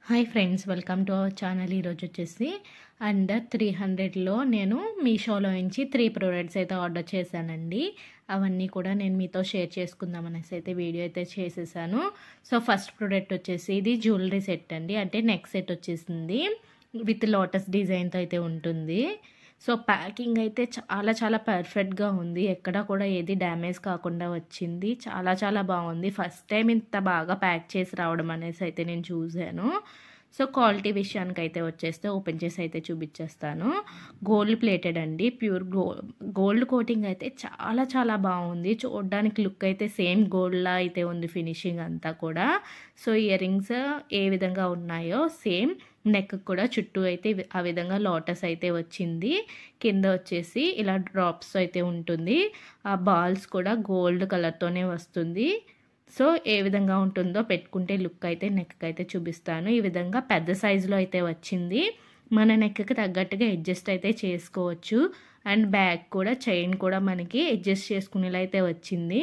hi friends welcome to our channel ఈరోజు వచ్చేసి under three హండ్రెడ్లో నేను మీషోలో నుంచి త్రీ ప్రోడక్ట్స్ అయితే ఆర్డర్ చేశానండి అవన్నీ కూడా నేను మీతో షేర్ చేసుకుందాం అనేసి అయితే వీడియో అయితే చేసేసాను సో ఫస్ట్ ప్రోడక్ట్ వచ్చేసి ఇది జ్యువెలరీ సెట్ అండి అంటే నెక్ సెట్ వచ్చేసింది విత్ లోటస్ డిజైన్తో అయితే ఉంటుంది సో ప్యాకింగ్ అయితే చాలా చాలా పర్ఫెక్ట్గా ఉంది ఎక్కడ కూడా ఏది డ్యామేజ్ కాకుండా వచ్చింది చాలా చాలా బాగుంది ఫస్ట్ టైం ఇంత బాగా ప్యాక్ చేసి రావడం అనేసి అయితే నేను చూశాను సో క్వాలిటీ విషయానికి అయితే వచ్చేస్తే ఓపెన్ చేసి అయితే చూపించేస్తాను గోల్డ్ ప్లేటెడ్ అండి ప్యూర్ గో గోల్డ్ కోటింగ్ అయితే చాలా చాలా బాగుంది చూడడానికి లుక్ అయితే సేమ్ గోల్డ్లా అయితే ఉంది ఫినిషింగ్ అంతా కూడా సో ఇయర్ రింగ్స్ ఏ విధంగా ఉన్నాయో సేమ్ నెక్ కూడా చుట్టూ అయితే ఆ విధంగా లోటస్ అయితే వచ్చింది కింద వచ్చేసి ఇలా డ్రాప్స్ అయితే ఉంటుంది ఆ బాల్స్ కూడా గోల్డ్ కలర్తోనే వస్తుంది సో ఏ విధంగా ఉంటుందో పెట్టుకుంటే లుక్ అయితే నెక్ అయితే చూపిస్తాను ఈ విధంగా పెద్ద సైజులో అయితే వచ్చింది మన నెక్కి తగ్గట్టుగా అడ్జస్ట్ అయితే చేసుకోవచ్చు అండ్ బ్యాగ్ కూడా చైన్ కూడా మనకి అడ్జస్ట్ చేసుకునేలా అయితే వచ్చింది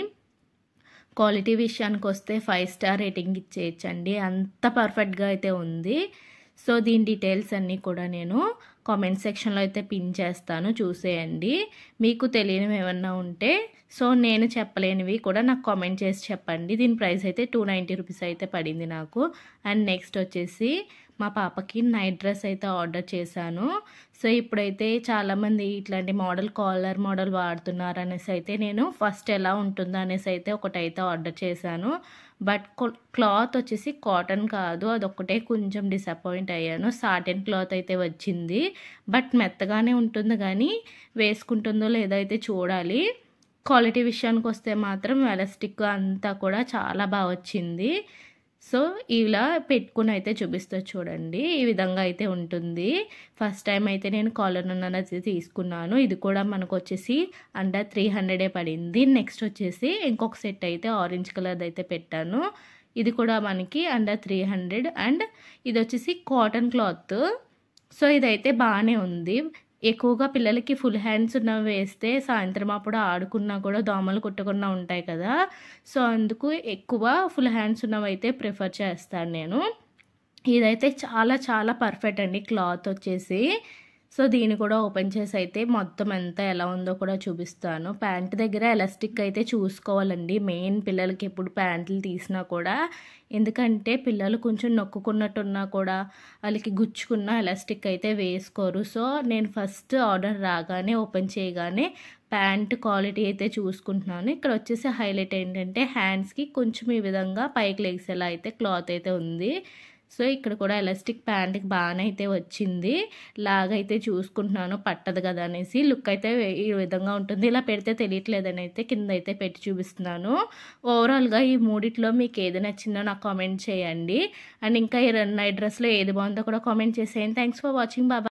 క్వాలిటీ విషయానికి వస్తే ఫైవ్ స్టార్ రేటింగ్ ఇచ్చేయచ్చండి అంత పర్ఫెక్ట్గా అయితే ఉంది సో దీని డీటెయిల్స్ అన్నీ కూడా నేను కామెంట్ సెక్షన్లో అయితే పిన్ చేస్తాను చూసేయండి మీకు తెలియనివి ఏమన్నా ఉంటే సో నేను చెప్పలేనివి కూడా నాకు కామెంట్ చేసి చెప్పండి దీని ప్రైస్ అయితే టూ నైంటీ రూపీస్ అయితే పడింది నాకు అండ్ నెక్స్ట్ వచ్చేసి మా పాపకి నైట్ డ్రెస్ అయితే ఆర్డర్ చేశాను సో ఇప్పుడైతే చాలామంది ఇట్లాంటి మోడల్ కాలర్ మోడల్ వాడుతున్నారు అనేసి అయితే నేను ఫస్ట్ ఎలా ఉంటుందో అనేసి అయితే ఒకటైతే ఆర్డర్ చేశాను బట్ క్లాత్ వచ్చేసి కాటన్ కాదు అదొక్కటే కొంచెం డిసప్పాయింట్ అయ్యాను సాటెన్ క్లాత్ అయితే వచ్చింది బట్ మెత్తగానే ఉంటుంది కానీ వేసుకుంటుందో లేదో అయితే చూడాలి క్వాలిటీ విషయానికి వస్తే మాత్రం ఎలాస్టిక్ అంతా కూడా చాలా బాగా వచ్చింది సో ఇలా పెట్టుకుని అయితే చూపిస్తా చూడండి ఈ విధంగా అయితే ఉంటుంది ఫస్ట్ టైం అయితే నేను కాలర్ అయితే తీసుకున్నాను ఇది కూడా మనకు వచ్చేసి అండర్ త్రీ హండ్రెడే పడింది నెక్స్ట్ వచ్చేసి ఇంకొక సెట్ అయితే ఆరెంజ్ కలర్ అయితే పెట్టాను ఇది కూడా మనకి అండర్ త్రీ హండ్రెడ్ అండ్ ఇది వచ్చేసి కాటన్ క్లాత్ సో ఇదైతే బాగానే ఉంది ఎక్కువగా పిల్లలకి ఫుల్ హ్యాండ్స్ ఉన్నవి వేస్తే సాయంత్రం అప్పుడు ఆడుకున్నా కూడా దోమలు కుట్టకుండా ఉంటాయి కదా సో అందుకు ఎక్కువ ఫుల్ హ్యాండ్స్ ఉన్నవి అయితే ప్రిఫర్ చేస్తాను నేను ఇదైతే చాలా చాలా పర్ఫెక్ట్ అండి క్లాత్ వచ్చేసి సో దీన్ని కూడా ఓపెన్ చేసి అయితే మొత్తం ఎంత ఎలా ఉందో కూడా చూపిస్తాను ప్యాంట్ దగ్గర ఎలాస్టిక్ అయితే చూసుకోవాలండి మెయిన్ పిల్లలకి ఎప్పుడు ప్యాంట్లు తీసినా కూడా ఎందుకంటే పిల్లలు కొంచెం నొక్కుకున్నట్టున్నా కూడా వాళ్ళకి గుచ్చుకున్న ఎలాస్టిక్ అయితే వేసుకోరు సో నేను ఫస్ట్ ఆర్డర్ రాగానే ఓపెన్ చేయగానే ప్యాంట్ క్వాలిటీ అయితే చూసుకుంటున్నాను ఇక్కడ వచ్చేసి హైలైట్ ఏంటంటే హ్యాండ్స్కి కొంచెం ఈ విధంగా పైకి లెగిసేలా అయితే క్లాత్ అయితే ఉంది సో ఇక్కడ కూడా ఎలాస్టిక్ ప్యాంట్కి బాగానే అయితే వచ్చింది లాగైతే చూసుకుంటున్నాను పట్టదు కదా అనేసి లుక్ అయితే ఈ విధంగా ఉంటుంది ఇలా పెడితే తెలియట్లేదని అయితే కింద అయితే పెట్టి చూపిస్తున్నాను ఓవరాల్గా ఈ మూడిట్లో మీకు ఏది నచ్చిందో నాకు కామెంట్ చేయండి అండ్ ఇంకా ఈ రెండు నైట్ డ్రెస్లో ఏది బాగుందో కూడా కామెంట్ చేసేయండి థ్యాంక్స్ ఫర్ వాచింగ్ బాబా